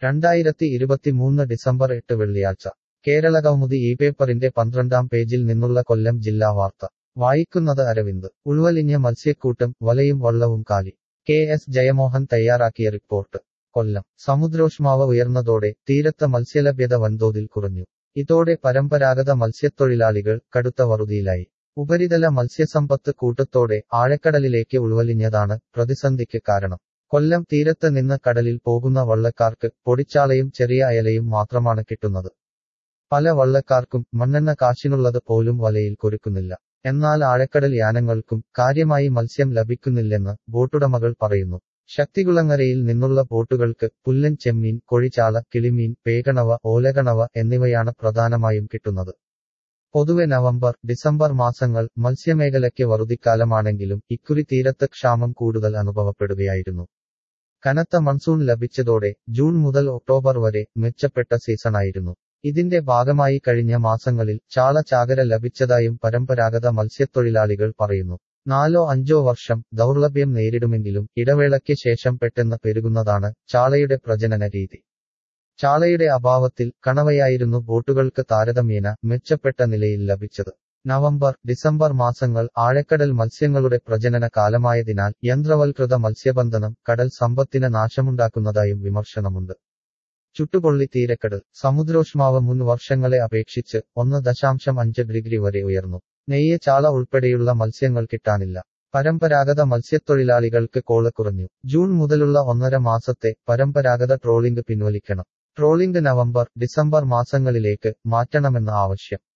രണ്ടായിരത്തി ഇരുപത്തിമൂന്ന് ഡിസംബർ എട്ട് വെള്ളിയാഴ്ച കേരള കൗമുദി ഈ പേപ്പറിന്റെ പന്ത്രണ്ടാം പേജിൽ നിന്നുള്ള കൊല്ലം ജില്ലാ വാർത്ത വായിക്കുന്നത് അരവിന്ദ് ഉൾവലിഞ്ഞ മത്സ്യക്കൂട്ടം വലയും വള്ളവും കാലി കെ എസ് ജയമോഹൻ തയ്യാറാക്കിയ റിപ്പോർട്ട് കൊല്ലം സമുദ്രോഷ്മാവ് ഉയർന്നതോടെ തീരത്ത് മത്സ്യലഭ്യത വൻതോതിൽ കുറഞ്ഞു ഇതോടെ പരമ്പരാഗത മത്സ്യത്തൊഴിലാളികൾ കടുത്ത വറുതിയിലായി ഉപരിതല മത്സ്യസമ്പത്ത് കൂട്ടത്തോടെ ആഴക്കടലിലേക്ക് ഉൾവലിഞ്ഞതാണ് പ്രതിസന്ധിക്ക് കാരണം കൊല്ലം തീരത്ത് നിന്ന് കടലിൽ പോകുന്ന വള്ളക്കാർക്ക് പൊടിച്ചാളയും ചെറിയ അയലയും മാത്രമാണ് കിട്ടുന്നത് പല വള്ളക്കാർക്കും മണ്ണെണ്ണ കാശിനുള്ളത് പോലും വലയിൽ കൊരുക്കുന്നില്ല എന്നാൽ ആഴക്കടൽ യാനങ്ങൾക്കും കാര്യമായി മത്സ്യം ലഭിക്കുന്നില്ലെന്ന് ബോട്ടുടമകൾ പറയുന്നു ശക്തികുളങ്ങരയിൽ നിന്നുള്ള ബോട്ടുകൾക്ക് പുല്ലൻ ചെമ്മീൻ കൊഴിച്ചാള കിളിമീൻ പേകണവ ഓലകണവ എന്നിവയാണ് പ്രധാനമായും കിട്ടുന്നത് പൊതുവെ നവംബർ ഡിസംബർ മാസങ്ങൾ മത്സ്യമേഖലയ്ക്ക് വറുതിക്കാലമാണെങ്കിലും ഇക്കുറി തീരത്ത് ക്ഷാമം കൂടുതൽ അനുഭവപ്പെടുകയായിരുന്നു കനത്ത മൺസൂൺ ലഭിച്ചതോടെ ജൂൺ മുതൽ ഒക്ടോബർ വരെ മെച്ചപ്പെട്ട സീസണായിരുന്നു ഇതിന്റെ ഭാഗമായി കഴിഞ്ഞ മാസങ്ങളിൽ ചാള ചാകര ലഭിച്ചതായും പരമ്പരാഗത മത്സ്യത്തൊഴിലാളികൾ പറയുന്നു നാലോ അഞ്ചോ വർഷം ദൗർലഭ്യം നേരിടുമെങ്കിലും ഇടവേളയ്ക്ക് ശേഷം പെട്ടെന്ന് പെരുകുന്നതാണ് ചാളയുടെ പ്രജനന രീതി ചാളയുടെ അഭാവത്തിൽ കണവയായിരുന്നു ബോട്ടുകൾക്ക് താരതമ്യേന മെച്ചപ്പെട്ട നിലയിൽ ലഭിച്ചത് നവംബർ ഡിസംബർ മാസങ്ങൾ ആഴക്കടൽ മത്സ്യങ്ങളുടെ പ്രജനന കാലമായതിനാൽ യന്ത്രവൽകൃത മത്സ്യബന്ധനം കടൽ സമ്പത്തിന് നാശമുണ്ടാക്കുന്നതായും വിമർശനമുണ്ട് ചുട്ടുപൊള്ളി തീരക്കടൽ സമുദ്രോഷ്മാവ് മുൻ വർഷങ്ങളെ അപേക്ഷിച്ച് ഒന്ന് ദശാംശം അഞ്ച് ഡിഗ്രി വരെ ഉയർന്നു നെയ്യ് ചാള ഉൾപ്പെടെയുള്ള മത്സ്യങ്ങൾ കിട്ടാനില്ല പരമ്പരാഗത മത്സ്യത്തൊഴിലാളികൾക്ക് കോള കുറഞ്ഞു ജൂൺ മുതലുള്ള ഒന്നര മാസത്തെ പരമ്പരാഗത ട്രോളിംഗ് പിൻവലിക്കണം ട്രോളിംഗ് നവംബർ ഡിസംബർ മാസങ്ങളിലേക്ക് മാറ്റണമെന്ന ആവശ്യം